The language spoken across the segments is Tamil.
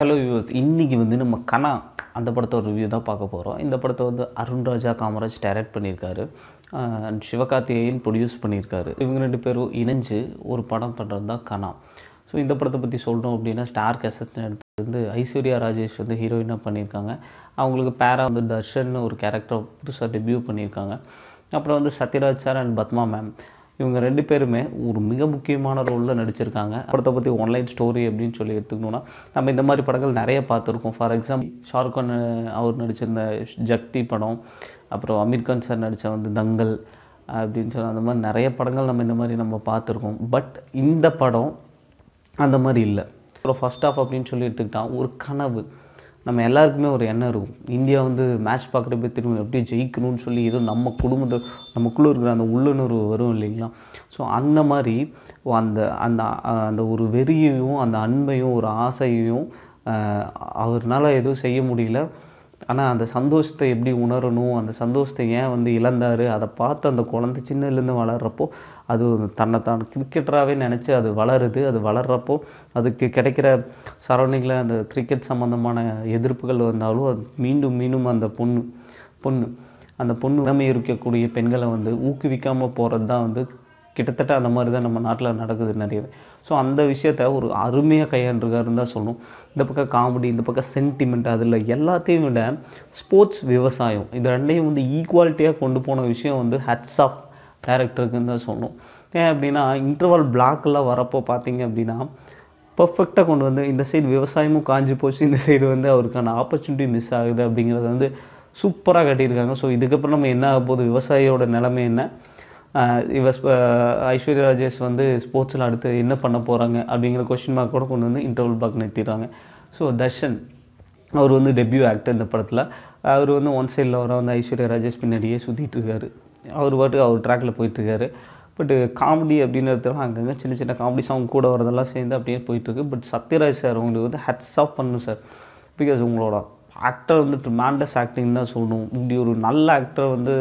ஹலோ வியூவர்ஸ் இன்றைக்கி வந்து நம்ம கனா அந்த படத்தோட ரிவ்யூ தான் பார்க்க போகிறோம் இந்த படத்தை வந்து அருண் ராஜா காமராஜ் டைரக்ட் பண்ணியிருக்காரு அண்ட் சிவகார்த்திகேயன் ப்ரொடியூஸ் பண்ணியிருக்காரு இவங்க ரெண்டு பேரும் இணைஞ்சு ஒரு படம் பண்ணுறது தான் கனா ஸோ இந்த படத்தை பற்றி சொல்லணும் அப்படின்னா ஸ்டார் கெசட் எடுத்தது வந்து ஐஸ்வர்யா ராஜேஷ் வந்து ஹீரோயினாக பண்ணியிருக்காங்க அவங்களுக்கு பேரா வந்து தர்ஷன் ஒரு கேரக்டர் புதுசாக டெபியூ பண்ணியிருக்காங்க அப்புறம் வந்து Sathyaraj sir and Padma ma'am இவங்க ரெண்டு பேருமே ஒரு மிக முக்கியமான ரோலில் நடிச்சிருக்காங்க படத்தை பற்றி ஒன்லைன் ஸ்டோரி அப்படின்னு சொல்லி எடுத்துக்கணுன்னா நம்ம இந்த மாதிரி படங்கள் நிறைய பார்த்துருக்கோம் ஃபார் எக்ஸாம்பிள் ஷாருக் கான் அவர் நடிச்சிருந்த ஜக்தி படம் அப்புறம் அமீர் கான் சார் நடித்த வந்து தங்கல் அப்படின்னு சொல்லி அந்த மாதிரி நிறைய படங்கள் நம்ம இந்த மாதிரி நம்ம பார்த்துருக்கோம் பட் இந்த படம் அந்த மாதிரி இல்லை அப்புறம் ஃபஸ்ட் ஆஃப் அப்படின்னு சொல்லி எடுத்துக்கிட்டா ஒரு கனவு நம்ம எல்லாருக்குமே ஒரு எண்ணம் இருக்கும் இந்தியா வந்து மேட்ச் பார்க்குறப்ப திரும்ப எப்படியும் ஜெயிக்கணும்னு சொல்லி ஏதோ நம்ம குடும்பத்தை நமக்குள்ளே இருக்கிற அந்த உள்ளுணர்வு வரும் இல்லைங்களா ஸோ அந்த மாதிரி அந்த அந்த அந்த ஒரு வெறியையும் அந்த அன்பையும் ஒரு ஆசையையும் அவர்னால் எதுவும் செய்ய முடியல ஆனால் அந்த சந்தோஷத்தை எப்படி உணரணும் அந்த சந்தோஷத்தை ஏன் வந்து இழந்தார் அதை பார்த்து அந்த குழந்தை சின்னதுலேருந்து வளர்கிறப்போ அது தன்னை தான் கிரிக்கெட்டராகவே நினச்சி அது வளருது அது வளர்கிறப்போ அதுக்கு கிடைக்கிற சரௌண்டிங்கில் அந்த கிரிக்கெட் சம்மந்தமான எதிர்ப்புகள் வந்தாலும் அது மீண்டும் மீண்டும் அந்த பொண்ணு பொண்ணு அந்த பொண்ணு திறமை இருக்கக்கூடிய பெண்களை வந்து ஊக்குவிக்காமல் போகிறது தான் வந்து கிட்டத்தட்ட அந்த மாதிரி தான் நம்ம நாட்டில் நடக்குது நிறையவே ஸோ அந்த விஷயத்த ஒரு அருமையாக கையாண்டுருக்காருன்னு தான் சொல்லணும் இந்த பக்கம் காமெடி இந்த பக்கம் சென்டிமெண்ட் அதில் எல்லாத்தையும் விட ஸ்போர்ட்ஸ் விவசாயம் இது ரெண்டையும் வந்து ஈக்குவாலிட்டியாக கொண்டு போன விஷயம் வந்து ஹட்ஸ் ஆஃப் டேரக்டருக்குன்னு தான் சொல்லணும் ஏன் அப்படின்னா இன்டர்வல் பிளாக்லாம் வரப்போ பார்த்தீங்க அப்படின்னா பர்ஃபெக்டாக கொண்டு வந்து இந்த சைடு விவசாயமும் காஞ்சி போச்சு இந்த சைடு வந்து அவருக்கான ஆப்பர்ச்சுனிட்டி மிஸ் ஆகுது அப்படிங்கிறத வந்து சூப்பராக கட்டியிருக்காங்க ஸோ இதுக்கப்புறம் நம்ம என்ன ஆக போகுது விவசாயியோட நிலைமை என்ன இவ ஐஸ்வர்யா ராஜேஷ் வந்து ஸ்போர்ட்ஸில் அடுத்து என்ன பண்ண போகிறாங்க அப்படிங்கிற கொஷின் மார்க் கூட கொண்டு வந்து இன்டர்வல் பார்க்க நிறுத்திடுறாங்க ஸோ தர்ஷன் அவர் வந்து டெபியூ ஆக்டர் இந்த படத்தில் அவர் வந்து ஒன் சைடில் வர வந்து ஐஸ்வர்யா ராஜேஷ் பின்னாடியே சுற்றிட்டு இருக்காரு அவர் பாட்டுக்கு அவர் ட்ராக்கில் போயிட்டுருக்காரு பட் காமெடி அப்படின்றதுலாம் அங்கங்கே சின்ன சின்ன காமெடி சாங் கூட வரதெல்லாம் சேர்ந்து அப்படியே போயிட்டுருக்கு பட் சத்யராஜ் சார் உங்களுக்கு வந்து ஹட்ஸ் ஆஃப் பண்ணணும் சார் பிகாஸ் உங்களோட ஆக்டர் வந்து ட்ரிமாண்டஸ் ஆக்டிங் தான் சொல்லணும் இப்படி ஒரு நல்ல ஆக்டர் வந்து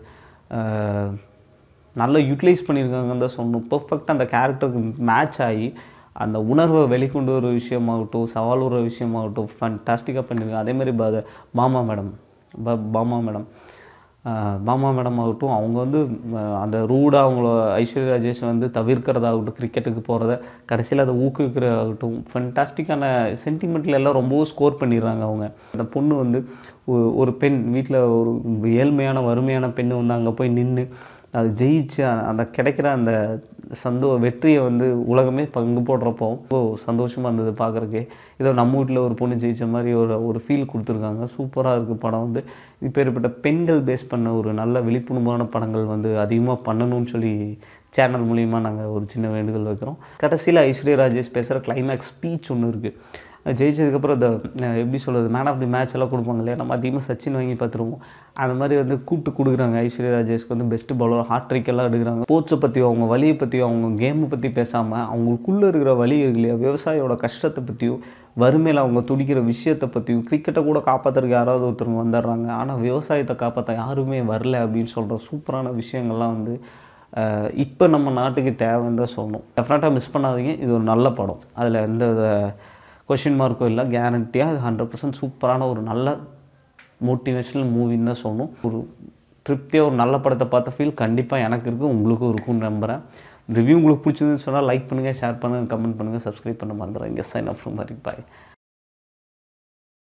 நல்லா யூட்டிலைஸ் பண்ணியிருக்காங்கன்னு தான் சொல்லணும் பர்ஃபெக்டாக அந்த கேரக்டருக்கு மேட்ச் ஆகி அந்த உணர்வை வெளிக்கொண்டு வர விஷயமாகட்டும் சவால் வர விஷயமாகட்டும் ஃபண்டாஸ்டிக்காக பண்ணியிருக்காங்க அதேமாதிரி ப பாமா மேடம் ப பாமா மேடம் பாமா மேடம் ஆகட்டும் அவங்க வந்து அந்த ரூடாக அவங்கள ஐஸ்வர்யா ராஜேஷ் வந்து தவிர்க்கிறதாகட்டும் கிரிக்கெட்டுக்கு போகிறத கடைசியில் அதை ஊக்குவிக்கிறதாகட்டும் ஃபண்டாஸ்டிக்கான சென்டிமெண்ட்டில் எல்லாம் ரொம்பவும் ஸ்கோர் பண்ணிடுறாங்க அவங்க அந்த பொண்ணு வந்து ஒரு பெண் வீட்டில் ஒரு ஏழ்மையான வறுமையான பெண்ணு வந்து அங்கே போய் நின்று அது ஜெயிச்சு அந்த கிடைக்கிற அந்த சந்தோ வெற்றியை வந்து உலகமே பங்கு போடுறப்போ ரொம்ப சந்தோஷமாக இருந்தது பார்க்குறக்கே ஏதோ நம்ம வீட்டில் ஒரு பொண்ணு ஜெயித்த மாதிரி ஒரு ஒரு ஃபீல் கொடுத்துருக்காங்க சூப்பராக இருக்குது படம் வந்து இப்பேற்பட்ட பெண்கள் பேஸ் பண்ண ஒரு நல்ல விழிப்புணர்வான படங்கள் வந்து அதிகமாக பண்ணணும்னு சொல்லி சேனல் மூலிமா நாங்கள் ஒரு சின்ன வேண்டுதல் வைக்கிறோம் கடைசியில் ஐஸ்வர்யா ராஜேஷ் பேசுகிற கிளைமேக்ஸ் ஸ்பீச் ஒன்று இருக்குது ஜெயிச்சதுக்கப்புறம் இந்த எப்படி சொல்கிறது மேன் ஆஃப் தி மேட்ச் எல்லாம் கொடுப்பாங்க இல்லையா நம்ம அதிகமாக சச்சின் வாங்கி பார்த்துருவோம் அந்த மாதிரி வந்து கூப்பிட்டு கொடுக்குறாங்க ஐஸ்வர்யா ராஜேஷ்க்கு வந்து பெஸ்ட் பவுலர் ஹார்ட்ரிக் எல்லாம் எடுக்கிறாங்க ஸ்போர்ட்ஸை பற்றியோ அவங்க வழியை பற்றியோ அவங்க கேமை பற்றி பேசாமல் அவங்களுக்குள்ளே இருக்கிற வழி இருக்கு இல்லையா விவசாயியோட கஷ்டத்தை பற்றியோ வறுமையில் அவங்க துடிக்கிற விஷயத்தை பற்றியும் கிரிக்கெட்டை கூட காப்பாற்றுறதுக்கு யாராவது ஒருத்தவங்க வந்துடுறாங்க ஆனால் விவசாயத்தை காப்பாற்ற யாருமே வரல அப்படின்னு சொல்கிற சூப்பரான விஷயங்கள்லாம் வந்து இப்போ நம்ம நாட்டுக்கு தேவைன்னு தான் சொல்லணும் டெஃபினட்டாக மிஸ் பண்ணாதீங்க இது ஒரு நல்ல படம் அதில் எந்த கொஷின் மார்க்கும் இல்லை கேரண்டியாக அது ஹண்ட்ரட் பர்சன்ட் சூப்பரான ஒரு நல்ல மோட்டிவேஷ்னல் மூவின்னு தான் சொல்லணும் ஒரு திருப்தியாக ஒரு நல்ல படத்தை பார்த்த ஃபீல் கண்டிப்பாக எனக்கு இருக்குது உங்களுக்கும் இருக்கும்னு நம்புகிறேன் ரிவ்யூ உங்களுக்கு பிடிச்சதுன்னு சொன்னால் லைக் பண்ணுங்கள் ஷேர் பண்ணுங்கள் கமெண்ட் பண்ணுங்கள் சப்ஸ்கிரைப் பண்ண மறந்துடுறேன் இங்கே சைன் அப் ஃப்ரம் மாதிரி பாய்